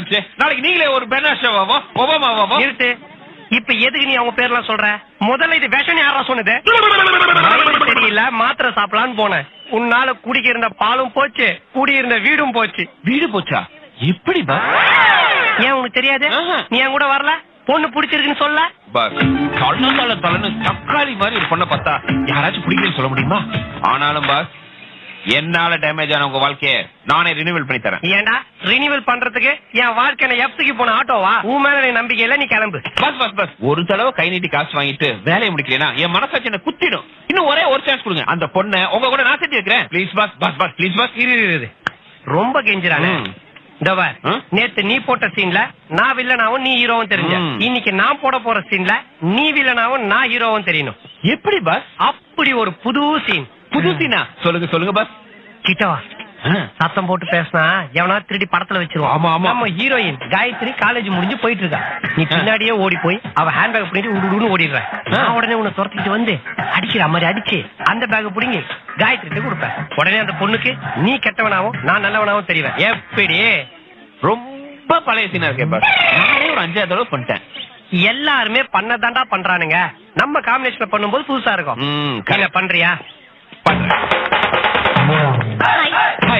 ஆரம்பிச்சு நாளைக்கு நீங்களே ஒரு பெனாஷாவாவோ ஒபாமாவாவோ நிறுத்து இப்ப எதுக்கு நீ அவங்க பேர்லாம் சொல்ற முதல்ல இது விஷம் யாரா சொன்னது வயிறு தெரியல மாத்திரை சாப்பிடலான்னு போனேன் உன்னால குடிக்க இருந்த பாலும் போச்சு குடியிருந்த வீடும் போச்சு வீடு போச்சா எப்படி பாஸ் ஏன் உனக்கு தெரியாது ஆஹா. நீ என் கூட வரல பொண்ணு பிடிச்சிருக்குன்னு சொல்ல பாஸ் கண்ணந்தால தலைன்னு தக்காளி மாதிரி ஒரு பொண்ணை பார்த்தா யாராச்சும் பிடிக்கலன்னு சொல்ல முடியுமா ஆனாலும் பாஸ் என்னால டேமேஜ் ஆன உங்க வாழ்க்கைய நானே ரினிவல் பண்ணி தரேன் ஏன்டா ரினிவல் பண்றதுக்கு என் வாழ்க்கை எப்துக்கு போன ஆட்டோவா உன் மேல நீ நம்பிக்கை இல்ல நீ கிளம்பு பஸ் பஸ் பஸ் ஒரு தடவை கை நீட்டி காசு வாங்கிட்டு வேலையை முடிக்கலனா என் மனசாட்சி என்ன குத்திடும் இன்னும் ஒரே ஒரு சான்ஸ் கொடுங்க அந்த பொண்ணை உங்க கூட நான் சேர்த்து வைக்கிறேன் please bus bus bus please bus இரு இரு, இரு ரொம்ப கெஞ்சுறானே ம். இந்த பார், ம்? நேத்து நீ போட்ட சீன்ல நான் வில்லனாவும் நீ ஹீரோவும் தெரிஞ்ச ம். இன்னைக்கு நான் போட போற சீன்ல நீ வில்லனாவும் நான் ஹீரோவும் தெரியணும் எப்படி பஸ் அப்படி ஒரு புது சீன் புதுசினா சொல்லுங்க சொல்லுங்க பஸ் கிட்டவா சத்தம் போட்டு பேசினா எவனா திருடி படத்துல வச்சிருவான் ஆமா, ஆமா. நம்ம ஹீரோயின் காயத்ரி காலேஜ் முடிஞ்சு போயிட்டு இருக்கா நீ பின்னாடியே ஓடி போய் அவ ஹேண்ட் பேக் பண்ணிட்டு உடுன்னு ஓடிடுற நான் உடனே உன்னை துரத்திட்டு வந்து அடிக்கிற மாதிரி அடிச்சு அந்த பேக் பிடிங்கி காயத்ரி கொடுப்பேன் உடனே அந்த பொண்ணுக்கு நீ கெட்டவனாவும் நான் நல்லவனாவும் தெரிவேன் எப்படி ரொம்ப பழைய சீனா இருக்கே பஸ் நானே ஒரு அஞ்சாவது தடவை பண்ணிட்டேன் எல்லாருமே பண்ணதாண்டா பண்றானுங்க நம்ம காம்பினேஷன்ல பண்ணும்போது புதுசா இருக்கும் ம், என்ன பண்றியா பண்றேன் ஹாய்.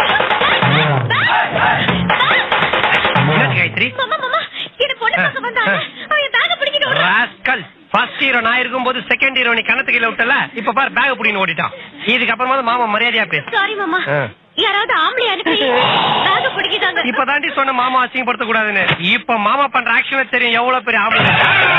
என்ன காயத்ரி மாமா மாமா என்ன பொண்ணு பார்க்க வந்தாங்க அவன் என் பேக பிடிக்கிட்டு ஓடுறான். ராஸ்கல் ஃபர்ஸ்ட் ஹீரோ நான் இருக்கும்போது செகண்ட் ஹீரோ நீ கணத்து கீழ விட்டல இப்ப பாரு பேக் புடின்னு ஓடிட்டான் இதுக்கு அப்புறமா மாமா மரியாதையா பேசு சாரி மாமா ஆ. யாராவது ஆம்பளை அனுப்பி பேக பிடிக்கிட்டாங்க இப்ப தாண்டி சொன்ன மாமா அசிங்கப்படுத்த கூடாதுன்னு இப்ப மாமா பண்ற ஆக்ஷன் தெரியும் எவ்வளவு பெரிய ஆம்பளை